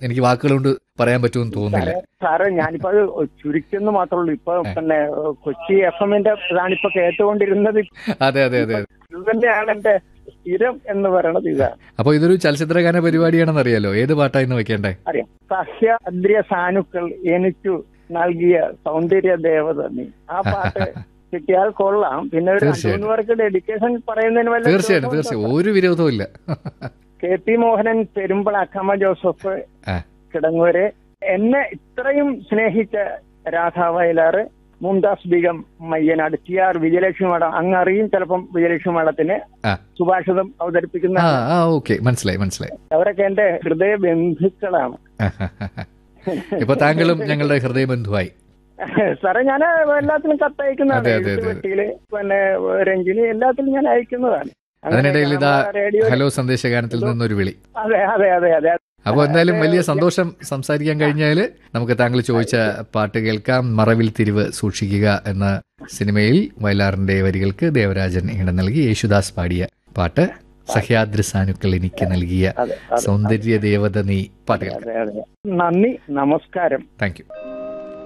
എനിക്ക് വാക്കുകൾ കൊണ്ട് പറയാൻ പറ്റുമെന്ന് തോന്നുന്നില്ല സാറേ സാറേ ഞാനിപ്പോ അത് ചുരുക്കുന്നു മാത്രമേ ഉള്ളൂ ഇപ്പൊ പിന്നെ കൊച്ചി എഫ് എമ്മിന്റെ ഇതാണിപ്പോ കേട്ടുകൊണ്ടിരുന്നത് അതെ അതെ അതെ ഇത് തന്നെയാണ് എന്റെ സ്ഥിരം എന്ന് പറയണത് ഇതാണ് അപ്പൊ ഇതൊരു ചലച്ചിത്രഗാന പരിപാടിയാണെന്ന് അറിയാലോ ഏത് പാട്ടായിരുന്നു വെക്കേണ്ടേ അറിയാം സഹ്യാദ്രിയ സാനുക്കൾ എനിക്കു നൽകിയ സൗന്ദര്യ ദേവത നീ ആ പാട്ട് കിട്ടിയാൽ കൊള്ളാം പിന്നെ ഒരു രണ്ടു തീർച്ചയായും. മൂന്ന് പേർക്ക് ഡെഡിക്കേഷൻ പറയുന്നതിന് വല്ല തീർച്ചയായിട്ടും വിരോധമുണ്ടോ? തീർച്ചയായും ഒരു വിരോധവും ഇല്ല കെ പി മോഹനൻ പെരുമ്പള അക്കമ്മ ജോസഫ് ആ. കിടങ്ങൂര് എന്നെ ഇത്രയും സ്നേഹിച്ച Radha Vayalar Mumtaz Begum Mayyanad T R Vijayalakshmi madam അങ്ങ് അറിയും ചിലപ്പം വിജയലക്ഷ്മി മാഡത്തിന് ആ. സുഭാഷിതം അവതരിപ്പിക്കുന്ന ആ ആ ഓക്കെ മനസ്സിലായി മനസ്സിലായി അവരൊക്കെ എന്റെ ഹൃദയ ബന്ധുക്കളാണ് ഇപ്പൊ താങ്കളും ഞങ്ങളുടെ ഹൃദയബന്ധുവായി സാറേ ഞാൻ എല്ലാത്തിലും കത്തയക്കുന്നതാണ് അതെ, അതെ, അതെ. എഴുത്തുപെട്ടിയില് പിന്നെ രഞ്ജിനി എല്ലാത്തിലും ഞാൻ അയക്കുന്നതാണ് അങ്ങനെ അതിനിടയിൽ ഇതാ നമ്മുടെ റേഡിയോ ഹലോ സന്ദേശഗാനത്തിൽ നിന്നൊരു വിളി അതെ അതെ അതെ അതെ അപ്പോൾ എന്തായാലും വലിയ സന്തോഷം സംസാരിക്കാൻ കഴിഞ്ഞാൽ നമുക്ക് താങ്കൾ ചോദിച്ച പാട്ട് കേൾക്കാം മറവിൽ തിരിവ് സൂക്ഷിക്കുക എന്ന സിനിമയിൽ വയലാറിന്റെ വരികൾക്ക് ദേവരാജൻ ഇടം നൽകി യേശുദാസ് പാടിയ പാട്ട് സഹ്യാദ്രി സാനുക്കൾ എനിക്ക് നൽകിയ അതെ അതെ സൗന്ദര്യ ദേവത നീ പാട്ട് കേൾക്കാം അതെ അതെ നന്ദി നമസ്കാരം താങ്ക് യു